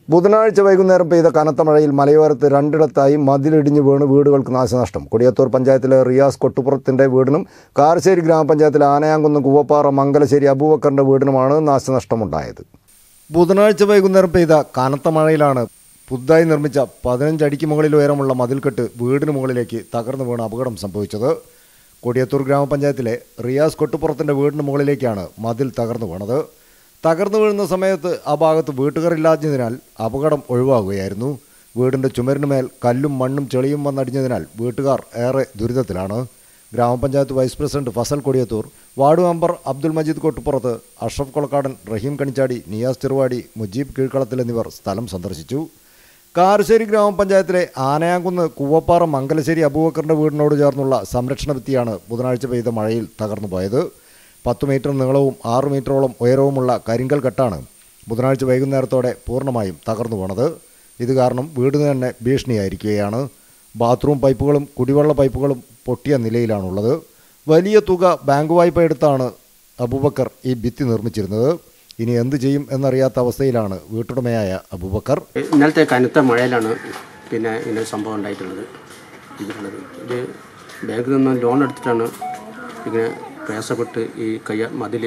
ബുധനാഴ്ച വൈകുന്നേരം പെയ്ത കനത്ത മഴയിൽ മലയോരത്ത് രണ്ടിടത്തായി മതിലിടിഞ്ഞ് വീണ് വീടുകൾക്ക് നാശനഷ്ടം കൊടിയത്തൂർ പഞ്ചായത്തിലെ റിയാസ് കൊട്ടുപുറത്തിൻ്റെ വീടിനും കാരശ്ശേരി ഗ്രാമപഞ്ചായത്തിലെ ആനയാങ്കുന്ന് കൂവപ്പാറ മംഗലശ്ശേരി അബൂബക്കറിൻ്റെ വീടിനുമാണ് നാശനഷ്ടമുണ്ടായത് ബുധനാഴ്ച വൈകുന്നേരം പെയ്ത കനത്ത മഴയിലാണ് പുതുതായി നിർമ്മിച്ച പതിനഞ്ചടിക്ക് മുകളിൽ ഉയരമുള്ള മതിൽക്കെട്ട് വീടിന് മുകളിലേക്ക് തകർന്നു വീണ് അപകടം സംഭവിച്ചത് കൊടിയത്തൂർ ഗ്രാമപഞ്ചായത്തിലെ റിയാസ് കൊട്ടുപുറത്തിൻ്റെ വീടിന് മുകളിലേക്കാണ് മതിൽ തകർന്നു വീണത് തകർന്നു വീഴുന്ന സമയത്ത് ആ ഭാഗത്ത് വീട്ടുകാരില്ലാത്തതിനാൽ അപകടം ഒഴിവാകുകയായിരുന്നു വീടിൻ്റെ ചുമരിനുമേൽ കല്ലും മണ്ണും ചെളിയും വന്നടിഞ്ഞതിനാൽ വീട്ടുകാർ ഏറെ ദുരിതത്തിലാണ് ഗ്രാമപഞ്ചായത്ത് vice president Fazal Kodiyathur ward member Abdul Majeed Kottupurath Ashraf Kolakkadan Raheem Kanichadi Niyas Cheruvadi Mujeeb Keezhkalathil എന്നിവർ സ്ഥലം സന്ദർശിച്ചു കാരശ്ശേരി ഗ്രാമപഞ്ചായത്തിലെ ആനയാങ്കുന്ന് കൂവപ്പാറ മംഗലശ്ശേരി അബൂബക്കറിൻ്റെ വീടിനോട് ചേർന്നുള്ള സംരക്ഷണ ഭിത്തിയാണ് ബുധനാഴ്ച പെയ്ത മഴയിൽ തകർന്നു പോയത് പത്ത് മീറ്റർ നീളവും ആറ് മീറ്ററോളം ഉയരവുമുള്ള കരിങ്കൽ കെട്ടാണ് ബുധനാഴ്ച വൈകുന്നേരത്തോടെ പൂർണ്ണമായും തകർന്നു പോണത് ഇത് കാരണം വീടിന് തന്നെ ഭീഷണിയായിരിക്കുകയാണ് ബാത്റൂം പൈപ്പുകളും കുടിവെള്ള പൈപ്പുകളും പൊട്ടിയ നിലയിലാണുള്ളത് വലിയ തുക ബാങ്ക് വായ്പ എടുത്താണ് അബൂബക്കർ ഈ ഭിത്തി നിർമ്മിച്ചിരുന്നത് ഇനി എന്ത് ചെയ്യും എന്നറിയാത്ത അവസ്ഥയിലാണ് വീട്ടുടമയായ അബൂബക്കർ ഇന്നലത്തെ കനത്ത മഴയിലാണ് പിന്നെ ഇങ്ങനെ ഒരു സംഭവം ഉണ്ടായിട്ടുള്ളത് ഇതിലുള്ളത് ഇത് ബാങ്കിൽ നിന്ന് ലോൺ എടുത്തിട്ടാണ് ഇങ്ങനെ പ്രയാസപ്പെട്ട് ഈ കയ്യ മതിൽ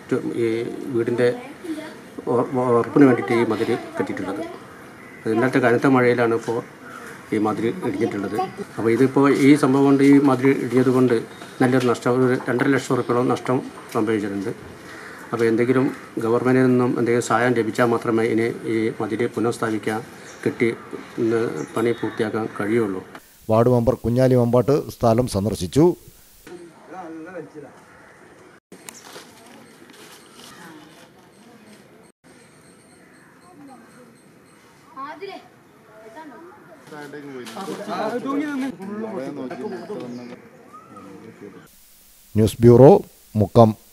ഈ വീടിൻ്റെ ഉറ- ഉറപ്പിന് വേണ്ടിയിട്ട് ഈ മതിൽ കെട്ടിയിട്ടുള്ളത് അത് ഇന്നലത്തെ കനത്ത മഴയിലാണ് ഇപ്പോൾ ഈ മതിൽ ഇടിഞ്ഞിട്ടുള്ളത് അപ്പോൾ ഇതിപ്പോൾ ഈ സംഭവം കൊണ്ട് ഈ മതിൽ ഇടിഞ്ഞത് കൊണ്ട് നല്ലൊരു നഷ്ടം ഒരു രണ്ടര ലക്ഷം റുപ്യോളം നഷ്ടം സംഭവിച്ചിട്ടുണ്ട് അപ്പോൾ എന്തെങ്കിലും ഗവൺമെൻറ്റിൽ നിന്നും എന്തെങ്കിലും സഹായം ലഭിച്ചാൽ മാത്രമേ ഇനി ഈ മതിൽ പുനഃസ്ഥാപിക്കാൻ കെട്ടി ഇന്ന് പണി പൂർത്തിയാക്കാൻ കഴിയുള്ളൂ വാർഡ് മെമ്പർ കുഞ്ഞാലി മമ്പാട്ട് സ്ഥലം സന്ദർശിച്ചു ന്യൂസ് ബ്യൂറോ മുക്കം